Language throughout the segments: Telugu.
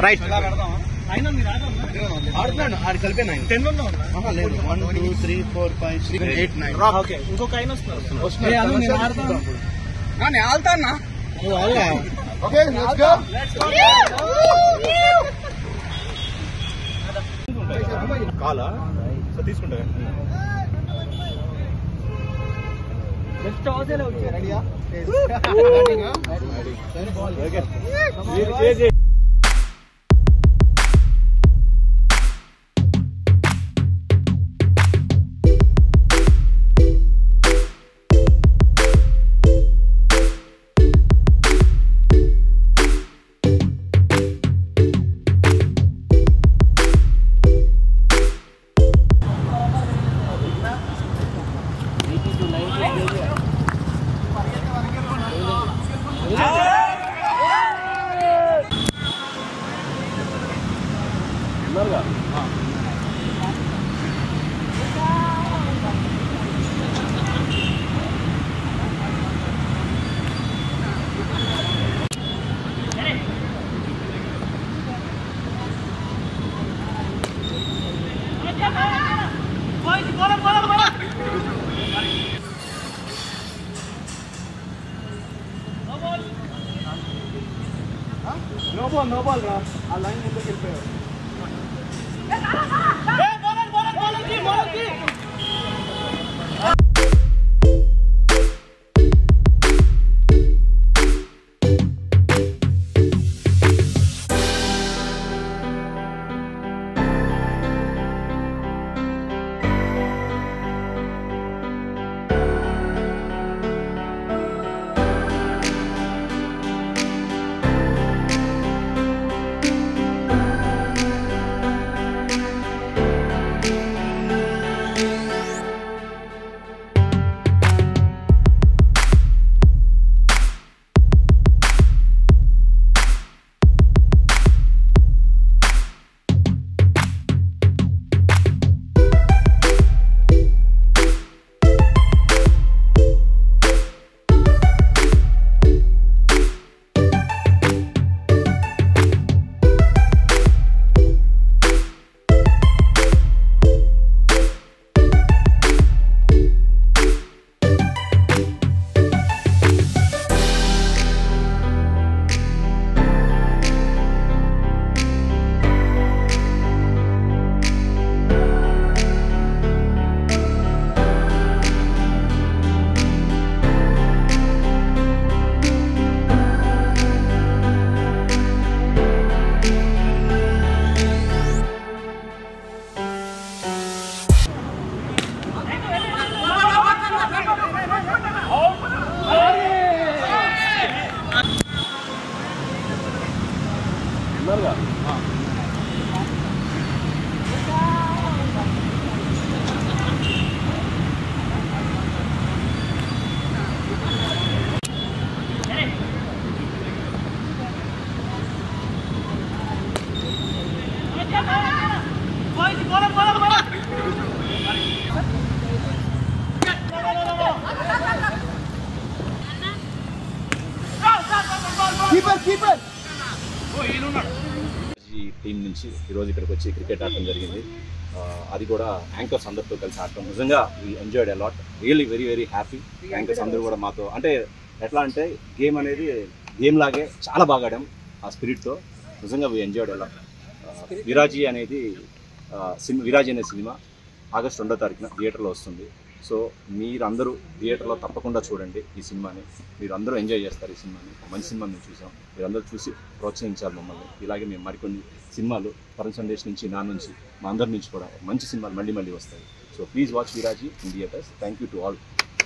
రైట్ అయినా మీరు ఆడన్నా ఆడుతున్నాడు ఆడు కలిపే నైన్ టెన్ లో ఉన్నా లేదు one two three four five six eight nine okay ఇంకొక ఆయన వస్తున్నారు వస్తున్నాడు. ఏ, అను, నేను ఆడతాను. నేను ఆళ్తానా ఓకే లెట్స్ గో కాలా సో తీసుకుంటా రెడీయా నో బాల్ నో బాల్ రా ఆ లైన్ ముందుకు వెళ్ళిపోయారు కీపర్ కీపర్ ఈ టీం నుంచి ఈరోజు ఇక్కడికి వచ్చి క్రికెట్ ఆడటం జరిగింది ఆ, అది కూడా యాంకర్స్ అందరితో కలిసి ఆడటం నిజంగా we enjoyed a lot really very very happy anchors అందరూ కూడా మాతో అంటే ఎట్లా అంటే గేమ్ అనేది గేమ్ లాగే చాలా బాగా ఆడాం ఆ స్పిరిట్తో నిజంగా వీ ఎంజాయ్డ్ అలాట్ విరాజీ అనేది సినిమా విరాజీ అనే సినిమా ఆగస్ట్ రెండో తారీఖున థియేటర్లో వస్తుంది సో మీరందరూ థియేటర్లో తప్పకుండా చూడండి ఈ సినిమాని మీరు అందరూ ఎంజాయ్ చేస్తారు ఈ సినిమాని ఒక మంచి సినిమా మేము చూసాం మీరందరూ చూసి ప్రోత్సహించాలి మమ్మల్ని ఇలాగే మేము మరికొన్ని సినిమాలు పరన్ సందేశ్ నుంచి నా నుంచి మా అందరి నుంచి కూడా మంచి సినిమాలు మళ్ళీ మళ్ళీ వస్తాయి so please watch Viraaji in theatres thank you to all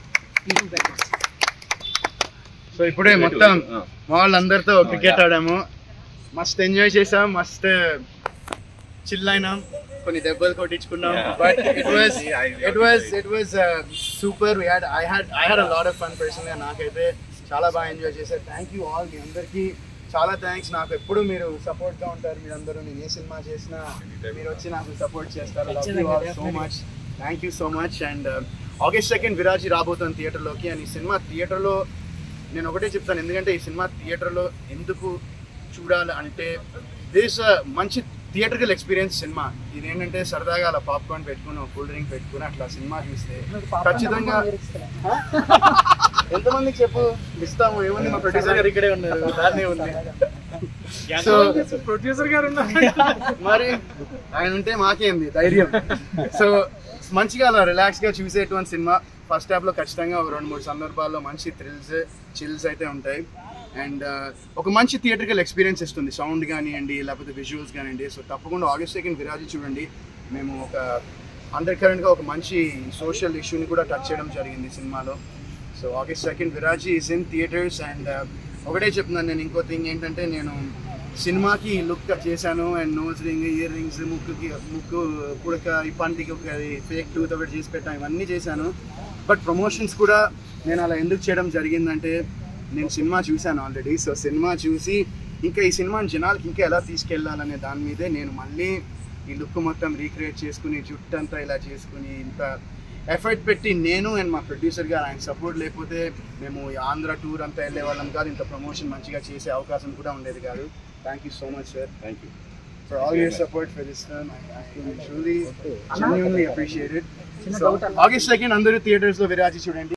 so ఇప్పుడే మొత్తం మా వాళ్ళందరితో క్రికెట్ ఆడాము మస్త్ ఎంజాయ్ చేసాం మస్త్ చిల్ అయినాం కొన్ని దెబ్బలు కొట్టించుకున్నాం but it was it was it was super had I had I had a lot of fun పర్సనల్గా నాకైతే చాలా బాగా ఎంజాయ్ చేశారు థ్యాంక్ యూ ఆల్ మీ అందరికీ చాలా థ్యాంక్స్ నాకు ఎప్పుడు మీరు సపోర్ట్గా ఉంటారు మీరందరూ నేను ఏ సినిమా చేసినా మీరు వచ్చి నాకు సపోర్ట్ చేస్తారు so much thank you so much and August second Viraaji రాబోతుంది థియేటర్లోకి అండ్ ఈ సినిమా థియేటర్లో నేను ఒకటే చెప్తాను ఎందుకంటే ఈ సినిమా థియేటర్లో ఎందుకు చూడాలి అంటే దిస్ మంచి థియేటర్కల్ ఎక్స్పీరియన్స్ సినిమా ఇదేంటంటే సరదాగా అలా పాప్కార్న్ పెట్టుకుని ఒక కూల్ డ్రింక్ పెట్టుకుని అట్లా సినిమా చూస్తే ఖచ్చితంగా ఎంతమందికి చెప్పు ఇస్తాము ఏముంది మా ప్రొడ్యూసర్ గారు ఇక్కడే ఉన్నారు దాన్నే ఉంది సో ప్రొడ్యూసర్ గారు ఉన్నారు మరి ఆయన ఉంటే మాకేంది ధైర్యం సో మంచిగా అలా రిలాక్స్ గా చూసేటువంటి సినిమా ఫస్ట్ హాఫ్ లో ఖచ్చితంగా ఒక రెండు మూడు సందర్భాల్లో మంచి థ్రిల్స్ చిల్స్ అయితే ఉంటాయి అండ్ ఒక మంచి థియేటర్కల్ ఎక్స్పీరియన్స్ ఇస్తుంది సౌండ్ కానివ్వండి లేకపోతే విజువల్స్ కానివ్వండి సో తప్పకుండా ఆగస్ట్ సెకండ్ విరాజి చూడండి మేము ఒక అండర్ కరెంట్ గా ఒక మంచి సోషల్ ఇష్యూని కూడా టచ్ చేయడం జరిగింది సినిమాలో so August second Viraaji is in theatres and ఒకటే చెప్తున్నాను నేను ఇంకో థింగ్ ఏంటంటే నేను సినిమాకి లుక్ చేశాను and nose ring ear rings ముక్కుకి ముక్కు పుడక ఈ పంటికి ఒక ఫేక్ టూత్ ఒకటి చేసి పెట్టాను ఇవన్నీ చేశాను బట్ ప్రమోషన్స్ కూడా నేను అలా ఎందుకు చేయడం జరిగిందంటే నేను సినిమా చూశాను ఆల్రెడీ సో సినిమా చూసి ఇంకా ఈ సినిమాని జనాలకి ఇంకా ఎలా తీసుకెళ్ళాలనే దాని మీదే నేను మళ్ళీ ఈ లుక్ మొత్తం రీక్రియేట్ చేసుకుని జుట్టంతా ఇలా చేసుకుని ఇంత ఎఫర్ట్ పెట్టి నేను అండ్ మా ప్రొడ్యూసర్ గారు ఆయన సపోర్ట్ లేకపోతే మేము ఈ ఆంధ్ర టూర్ అంతా వెళ్ళే వాళ్ళం కాదు ఇంత ప్రమోషన్ మంచిగా చేసే అవకాశం కూడా ఉండేది కాదు thank you so much sir thank you for all your support for this film. I, I truly, genuinely appreciate it. So, August 2nd, అందరూ థియేటర్స్ లో విరాజి చూడండి